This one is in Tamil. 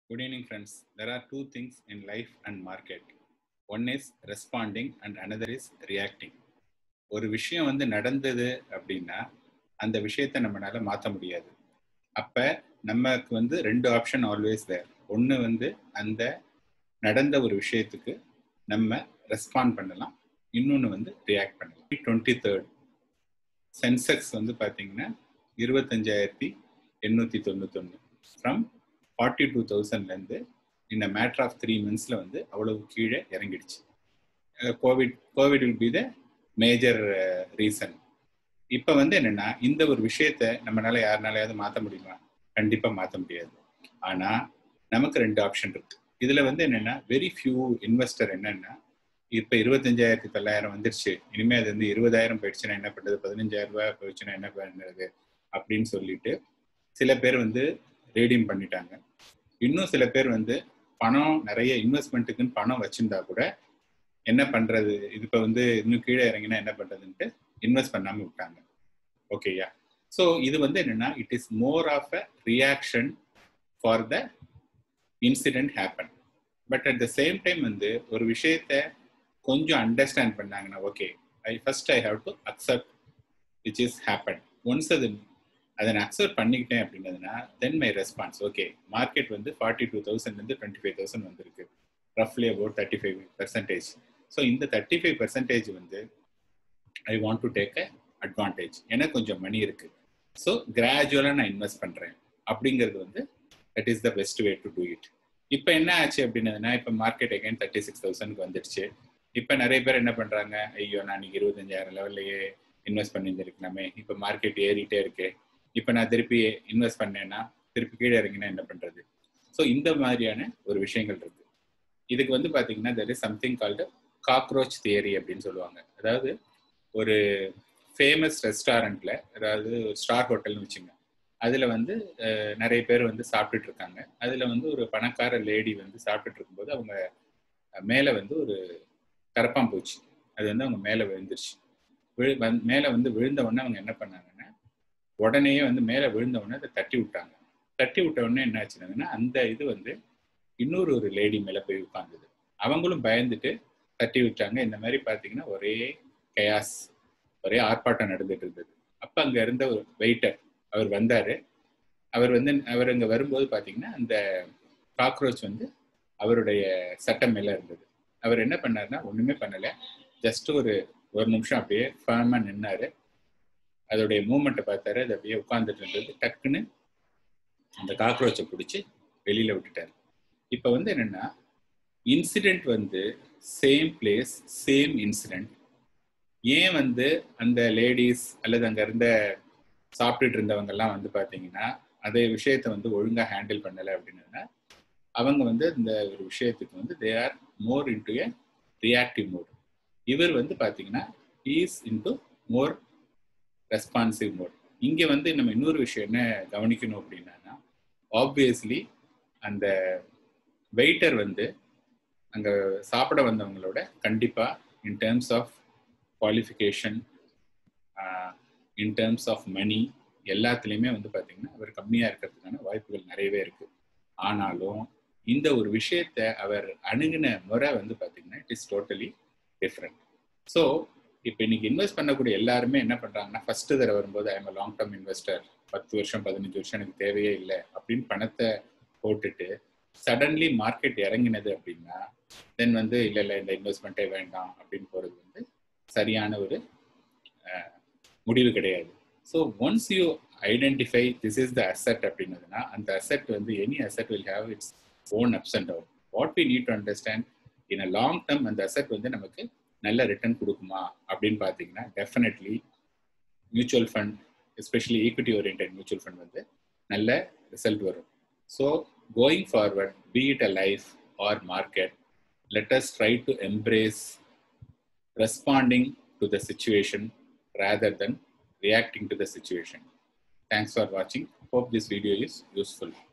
Good evening, friends. There are two things in life and market. One is responding and another is reacting. ஒரு விஷயம் வந்து நடந்தது அப்படின்னா அந்த விஷயத்தை நம்மளால மாற்ற முடியாது அப்ப நமக்கு வந்து ரெண்டு ஆப்ஷன் ஆல்வேஸ் தேர் ஒன்று வந்து அந்த நடந்த ஒரு விஷயத்துக்கு நம்ம ரெஸ்பாண்ட் பண்ணலாம் இன்னொன்று வந்து ரியாக்ட் பண்ணலாம் டுவெண்ட்டி தேர்ட் சென்செக்ஸ் வந்து பார்த்தீங்கன்னா இருபத்தஞ்சாயிரத்தி எண்ணூற்றி தொண்ணூத்தொன்று ஃப்ரம் ஃபார்ட்டி டூ தௌசண்ட்லேருந்து இந்த மேட்ரு ஆஃப் த்ரீ மந்த்ஸில் வந்து அவ்வளவு கீழே இறங்கிடுச்சு covid covid will be the major reason இப்போ வந்து என்னென்னா இந்த ஒரு விஷயத்த நம்மளால யாருனாலையாவது மாற்ற முடியுமா கண்டிப்பாக மாற்ற முடியாது ஆனால் நமக்கு ரெண்டு ஆப்ஷன் இருக்கு இதில் வந்து என்னென்னா வெரி ஃபியூ இன்வெஸ்டர் என்னென்னா இப்போ இருபத்தஞ்சாயிரத்தி தொள்ளாயிரம் வந்துருச்சு இனிமேல் அது வந்து இருபதாயிரம் போயிடுச்சுன்னா என்ன பண்ணுறது பதினஞ்சாயிரம் ரூபாய் போயிடுச்சுன்னா என்ன பண்ணுறது அப்படின்னு சொல்லிட்டு சில பேர் வந்து ரேடியம் பண்ணிட்டாங்க இன்னும் சில பேர் வந்து பணம் நிறைய இன்வெஸ்ட்மெண்ட்டுக்குன்னு பணம் வச்சிருந்தா கூட என்ன பண்றது இது இப்போ வந்து இன்னும் கீழே இறங்கினா என்ன பண்றதுன்ட்டு இன்வெஸ்ட் பண்ணாம விட்டாங்க ஓகேயா ஸோ இது வந்து என்னன்னா it is more of a reaction for the incident happen but at the same time வந்து ஒரு விஷயத்த கொஞ்சம் அண்டர்ஸ்டாண்ட் பண்ணாங்கன்னா okay I first I have to accept which is happen once அது அதை நான் அக்செப்ட் பண்ணிக்கிட்டேன் அப்படின்னதுன்னா then my response okay market வந்து ஃபார்ட்டி டூ தௌசண்ட்லேருந்து டுவெண்ட்டி ஃபைவ் தௌசண்ட் வந்திருக்கு ரஃப்லி about thirty five percentage so இந்த தேர்ட்டி ஃபைவ் பெர்சன்டேஜ் வந்து I want to take a advantage எனக்கு கொஞ்சம் மணி இருக்கு ஸோ கிராஜுவலாக நான் இன்வெஸ்ட் பண்ணுறேன் அப்படிங்கிறது வந்து that is the best way to do it இப்போ என்ன ஆச்சு அப்படின்னதுன்னா இப்போ மார்க்கெட் எகைன் தேர்ட்டி சிக்ஸ் தௌசண்ட்க்கு வந்துடுச்சு இப்போ நிறைய பேர் என்ன பண்ணுறாங்க ஐயோ நான் இன்னைக்கு இருபத்தஞ்சாயிரம் லெவல்லையே இன்வெஸ்ட் பண்ணியிருந்துருக்கலாமே இப்போ மார்க்கெட் ஏறிட்டே இருக்கு இப்போ நான் திருப்பி இன்வெஸ்ட் பண்ணேன்னா திருப்பி கீழே இறங்கினா என்ன பண்ணுறது ஸோ இந்த மாதிரியான ஒரு விஷயங்கள் இருக்கு இதுக்கு வந்து பார்த்தீங்கன்னா there is something called cockroach theory அப்படின்னு சொல்லுவாங்க அதாவது ஒரு ஃபேமஸ் ரெஸ்டாரண்ட்ல அதாவது ஒரு ஸ்டார் ஹோட்டல்னு வச்சுங்க அதில் வந்து நிறைய பேர் வந்து சாப்பிட்டுட்டு இருக்காங்க அதில் வந்து ஒரு பணக்கார லேடி வந்து சாப்பிட்டுட்டு இருக்கும்போது அவங்க மேலே வந்து ஒரு கரப்பாம்பூச்சி அது வந்து அவங்க மேலே விழுந்துருச்சு விழு வந் மேலே வந்து விழுந்த உடனே அவங்க என்ன பண்ணாங்கன்னா உடனேயே வந்து மேலே விழுந்த உடனே அதை தட்டி விட்டாங்க தட்டி விட்ட உடனே என்ன ஆச்சுன்னா அந்த இது வந்து இன்னொரு ஒரு லேடி மேலே போய் உட்காந்துது அவங்களும் பயந்துட்டு தட்டி விட்டாங்க இந்த மாதிரி பார்த்தீங்கன்னா ஒரே கயாஸ் ஒரே ஆர்ப்பாட்டம் நடந்துட்டு இருந்தது அப்போ அங்கே இருந்த ஒரு வெயிட்டர் அவர் வந்தார் அவர் வந்து அவர் அங்கே வரும்போது பார்த்தீங்கன்னா அந்த காக்ரோச் வந்து அவருடைய சட்டம் மேலே இருந்தது அவர் என்ன பண்ணார்னா ஒன்றுமே பண்ணலை ஜஸ்ட் ஒரு ஒரு நிமிஷம் அப்படியே ஃபேமாக நின்னாரு அதோடைய மூமெண்ட்டை பார்த்தாரு அது அப்படியே உட்காந்துட்டு இருந்தது டக்குன்னு அந்த காக்ரோச்சை பிடிச்சி வெளியில் விட்டுட்டார் இப்போ வந்து என்னென்னா இன்சிடெண்ட் வந்து சேம் பிளேஸ் சேம் இன்சிடெண்ட் ஏன் வந்து அந்த லேடிஸ் அல்லது அங்கே இருந்த சாப்பிட்டுட்டு இருந்தவங்கெல்லாம் வந்து பார்த்தீங்கன்னா அதே விஷயத்தை வந்து ஒழுங்காக ஹேண்டில் பண்ணலை அப்படின்னா அவங்க வந்து இந்த ஒரு விஷயத்துக்கு வந்து they are more into a reactive mode இவர் வந்து பார்த்தீங்கன்னா is into more responsive mode இங்கே வந்து நம்ம இன்னொரு விஷயம் என்ன கவனிக்கணும் அப்படின்னா ஆப்வியஸ்லி அந்த வெயிட்டர் வந்து அங்கே சாப்பிட வந்தவங்களோட கண்டிப்பாக in terms of qualification in terms of money எல்லாத்துலேயுமே வந்து பார்த்தீங்கன்னா அவர் கம்மியாக இருக்கிறதுக்கான வாய்ப்புகள் நிறையவே இருக்குது ஆனாலும் இந்த ஒரு விஷயத்தை அவர் அணுகின முறை வந்து பார்த்தீங்கன்னா it is totally different so இப்போ இன்னைக்கு இன்வெஸ்ட் பண்ணக்கூடிய எல்லாருமே என்ன பண்ணுறாங்கன்னா ஃபர்ஸ்ட் தடவை வரும்போது ஐஎம் லாங் டேர்ம் இன்வெஸ்டர் பத்து வருஷம் பதினஞ்சு வருஷம் எனக்கு தேவையே இல்லை அப்படின்னு பணத்தை போட்டுட்டு சடன்லி மார்க்கெட் இறங்கினது அப்படின்னா தென் வந்து இல்லை இல்லை இந்த இன்வெஸ்ட்மெண்ட்டே வேண்டாம் அப்படின்னு போகிறது வந்து சரியான ஒரு முடிவு கிடையாது so once you identify this is the asset அப்படின்னதுன்னா அந்த அசெட் வந்து any asset will have its own ups and down what we need to understand in a long term அந்த அசெட் வந்து நமக்கு நல்ல ரிட்டர்ன் கொடுக்குமா அப்படின்னு பார்த்தீங்கன்னா definitely mutual fund especially equity oriented mutual fund வந்து நல்ல ரிசல்ட் வரும் so going forward, be it a life or market, let us try to embrace responding to the situation rather than reacting to the situation. Thanks for watching. Hope this video is useful.